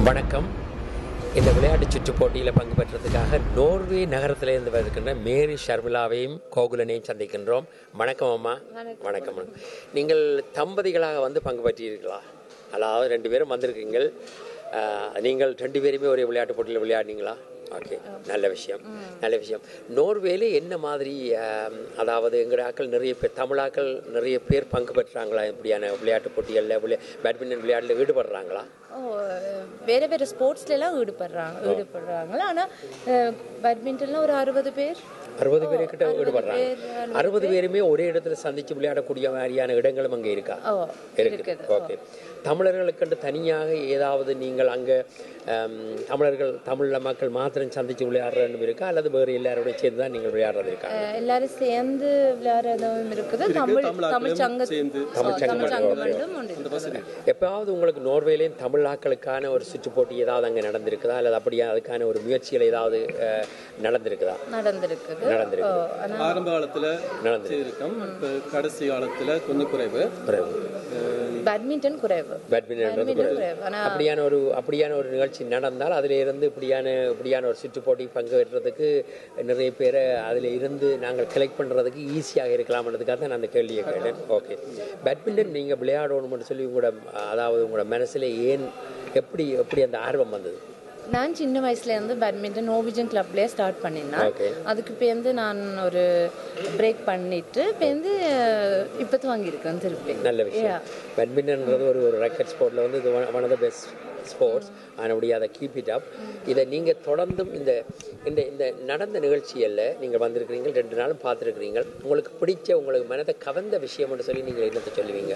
வணக்கம் இந்த விளையாட்டு சுற்றுப் போட்டியில் பங்கு பெற்றதுக்காக நோர்வே நகரத்திலிருந்து வருகின்ற மேரி ஷர்மிளாவையும் கோகுலனையும் சந்திக்கின்றோம் வணக்கம் அம்மா வணக்கம் நீங்கள் தம்பதிகளாக வந்து பங்கு பெற்றீர்களா அதாவது ரெண்டு பேரும் வந்திருக்கீங்கள் ஆஹ், நீங்கள் ரெண்டு பேருமே ஒரே விளையாட்டு போட்டியில் விளையாடினீங்களா ஓகே நல்ல விஷயம் நல்ல விஷயம் நோர்வேல என்ன மாதிரி ஆம், அதாவது எங்கள் ஆக்கள் நிறைய பேர் தமிழாக்கள் நிறைய பேர் பங்கு பெற்றாங்களா இப்படியான விளையாட்டு போட்டிகளில் விளையா பேட்மிண்டன் விளையாட்டில் ஈடுபடுறாங்களா ஓ வேற வேற ஸ்போர்ட்ஸ்ல எல்லாம் ஈடுபடுறாங்க ஈடுபடுறாங்க ஆனா அஹ், பேட்மிண்டன்ல ஒரு அறுபது பேர் அறுபது பேரு கிட்ட ஈடுபடுறாங்க அறுபது பேருமே ஒரே இடத்துல சந்திச்சு விளையாடக்கூடிய மாதிரியான இடங்களும் அங்கே இருக்கா ஓ இருக்குது ஓகே தமிழர்களுக்கென்று தனியாக ஏதாவது நீங்கள் அங்கே ஆம், தமிழர்கள் தமிழ் மக்கள் மாத்திரம் சந்திச்சு விளையாடுறன்னு இருக்கா அல்லது வேறு எல்லாரோட சேர்ந்து தான் நீங்கள் விளையாடுறது இருக்கா அஹ், எல்லாரும் சேர்ந்து விளையாடுறதும் இருக்குது தமிழ் தமிழ் சங்க தமிழ் சங்கம் மட்டும் உண்டு இருக்குது. எப்பயாவது உங்களுக்கு நோர்வேலையும் தமிழ் ஆக்களுக்கான ஒரு சுற்று போட்டி ஏதாவது அங்கே நடந்திருக்குதா அல்லது அப்படியே அதுக்கான ஒரு முயற்சிகள் ஏதாவது அஹ், நடந்திருக்குதா நடந்திருக்குது நடந்திருக்கு ஓ, ஆனா ஆரம்ப காலத்துல நடந்திருக்கு இருக்கோம் இப்போ கடைசி காலத்துல கொஞ்சம் குறைவு பிறகு பேட்மிண்டன் குறைவு பேட்மிண்டன் பேட்மிண்டன் குறைவு ஆனா அப்படியான ஒரு அப்படியான ஒரு நிகழ்ச்சி நடந்தால் அதில் இருந்து இப்படியான இப்படியான ஒரு சுற்று போட்டி பங்கு பெற்றதுக்கு நிறைய பேரை அதில் இருந்து நாங்கள் கலெக்ட் பண்ணுறதுக்கு ஈஸியாக இருக்கலாம்ன்றதுக்காக தான் நான் அந்த கேள்வியை கேட்டேன் ஓகே பேட்மிண்டன் நீங்கள் விளையாடணும்னு சொல்லி உங்களோட அதாவது உங்களோட மனசில் ஏன் எப்படி எப்படி அந்த ஆர்வம் வந்தது நான் சின்ன வயசுல இருந்து பேட்மிண்டன் நோவிஜன் கிளப்லயே ஸ்டார்ட் பண்ணினேன் ஓகே அதுக்கு பேருந்து நான் ஒரு பிரேக் பண்ணிட்டு பேருந்து இப்போ வாங்கியிருக்கேன் திருப்பி நல்ல விஷயம் பேட்மிண்டன்றது ஒரு ஒரு ரெக்கட் ஸ்போர்ட்டில் வந்து இது one of the best sports ஆனால் அதை கீப் இட் அப் இதை நீங்கள் தொடர்ந்தும் இந்த இந்த இந்த நடந்த நிகழ்ச்சிகளில் நீங்கள் வந்திருக்கிறீங்க ரெண்டு நாளும் பார்த்துருக்கிறீங்க உங்களுக்கு பிடிச்ச உங்களுக்கு மனதை கவர்ந்த விஷயம்னு சொல்லி நீங்கள் என்னத்தை சொல்லுவீங்க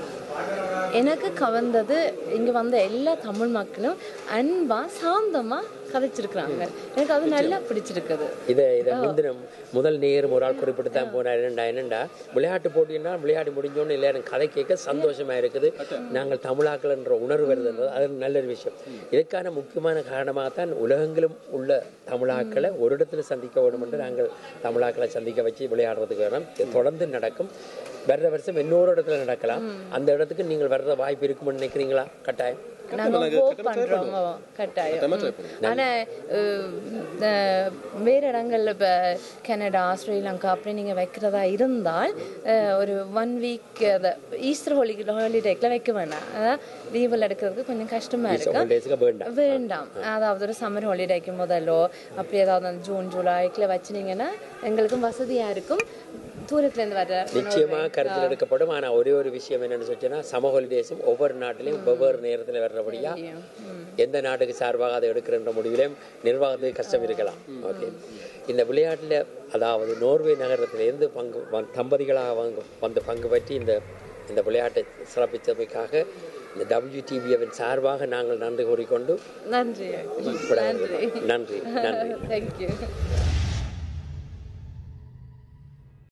எனக்கு கவர்ந்தது இங்க வந்த எல்லா தமிழ் மக்களும் அன்பா சாந்தமா கதைச்சிருக்கிறாங்க எனக்கு அது நல்லா பிடிச்சிருக்குது இதை இதை முந்தின முதல் நேரம் ஒரு ஆள் குறிப்பிட்டு தான் போனார் என்னண்டா என்னண்டா விளையாட்டு போட்டின்னா விளையாடி முடிஞ்சோன்னு எல்லாரும் கதை கேட்க சந்தோஷமா இருக்குது நாங்கள் தமிழாக்கள்ன்ற உணர்வு வருதுன்றது அது ஒரு நல்ல ஒரு விஷயம் இதுக்கான முக்கியமான காரணமாகத்தான் உலகங்களும் உள்ள தமிழாக்களை ஒரு இடத்துல சந்திக்க வேண்டும் என்று நாங்கள் தமிழாக்களை சந்திக்க வச்சு விளையாடுறதுக்கு வேணும் இது தொடர்ந்து நடக்கும் வர்ற வருஷம் இன்னொரு இடத்துல நடக்கலாம் அந்த இடத்துக்கு நீங்கள் வர்ற வாய்ப்பு இருக்கும்னு நினைக்கிறீங்களா கட்டாயம் நாங்க ஹோப் பண்றோம் கட்டாயம் ம். ஆனா அஹ், அஹ், வேற இடங்கள்ல இப்ப கனடா ஸ்ரீலங்கா அப்படி நீங்க வைக்கிறதா இருந்தால் அஹ், ஒரு ஒன் வீக் ஈஸ்டர் ஹோலி ஹாலிடேக்ல வைக்க வேணாம் அதான் லீவில் எடுக்கிறதுக்கு கொஞ்சம் கஷ்டமா இருக்கு ஹாலிடேஸ்க்கு வேண்டாம் வேண்டாம் அதாவது ஒரு சம்மர் ஹாலிடேக்கு முதலோ அப்படி ஏதாவது அந்த ஜூன் ஜூலைக்குள்ள வச்சுனீங்கன்னா எங்களுக்கும் வசதியா இருக்கும் தூரத்துல இருந்து வர்ற நிச்சயமாக கருத்தில் எடுக்கப்படும் ஆனால் ஒரே ஒரு விஷயம் என்னன்னு சொன்னா சம ஹாலிடேஸும் ஒவ்வொரு நாட்டிலையும் வெவ்வேறு நேரத்தில் வர்றபடியா எந்த நாட்டுக்கு சார்பாக அதை எடுக்கின்ற முடிவிலையும் நிர்வாகத்துக்கு கஷ்டம் இருக்கலாம் ஓகே இந்த விளையாட்டில் அதாவது நோர்வே நகரத்திலிருந்து பங்கு வ- தம்பதிகளாக வந்து வந்து பங்கு பற்றி இந்த இந்த விளையாட்டை சிறப்பித்தமைக்காக இந்த டபிள்யூடிபிஎவின் சார்பாக நாங்கள் நன்றி கூறிக்கொண்டு நன்றி விடைபெறுகிறோம். நன்றி நன்றி தேங்க்யூ